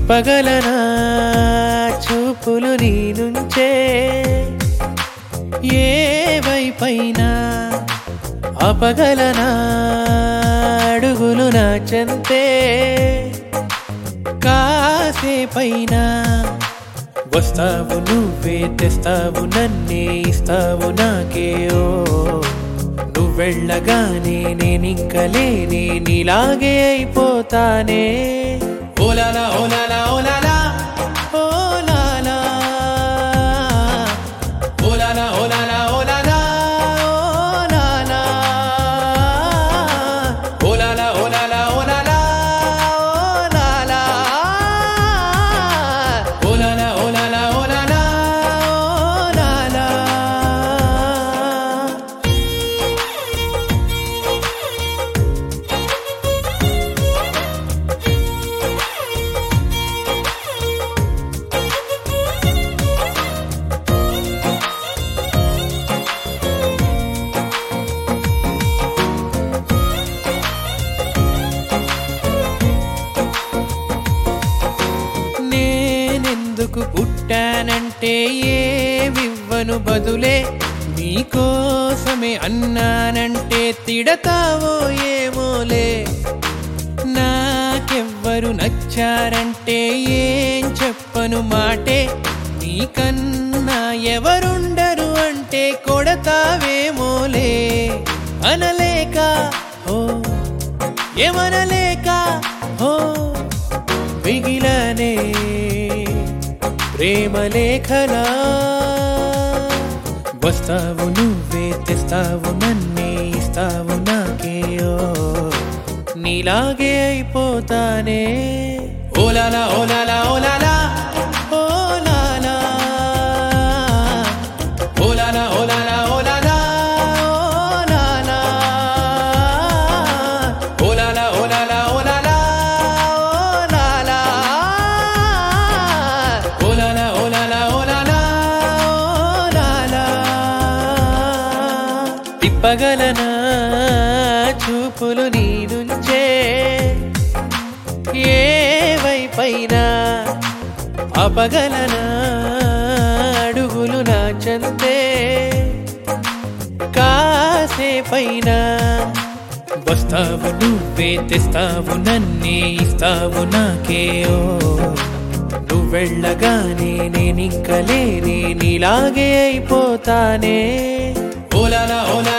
తిప్పగలనా చూపులు నీ నుంచే ఏ వైపైనా అపగలనా అడుగులు నా చెంతే కాసేపైనా వస్తావు నువ్వే తెస్తావు నన్నే ఇస్తావు నాకే ఓ నువ్వు వెళ్ళగానే నేనింక లేనే నీలాగే అయిపోతానే ఓలాలా ఓలాలా ఓలాలా ఓలాలా ఓలాలా ఓలాలా ఓలాలా ఓలాలా ఓలాలా ఓలాలా ఓలాలా ఓలాలా ఓలాలా ఓలాలా ఓలాలా ఓలాలా నేనెందుకు పుట్టానంటే ఏమివ్వను బదులే నీకోసమే అన్నానంటే తిడతావో ఏమోలే నాకెవ్వరు నచ్చారంటే ఏం చెప్పను మాటే నీకన్నా ఎవరుండరు అంటే కొడతావేమోలే అనలేక హో ఏమనలేక హో మిగిలనే ప్రేమ లేఖలా వస్తావు నువ్వే తెస్తావు నన్నే ఇస్తావు నాకే ఓ నీలాగే అయిపోతానే ఓలాలా ఓలాలా ఓలాలా ఓలాలా ఓలాలా ఓలాలా ఓలాలా ఓలాలా ఓలాలా ఓలాలా ఓలాలా ఓలాలా ఓలాలా ఓలాలా ఓలాలా ఓలాలా తిప్పగలనా చూపులు నీ నుంచే ఏ వైపైనా అపగలనా అడుగులు నా చంతే కాసేపైనా వస్తావు నువ్వే తెస్తావు నన్నే ఇస్తావు నాకే ఓ నువ్వు వెళ్ళగానే నేనింక లేనే నీలాగే అయిపోతానే ఓలాలా ఓలా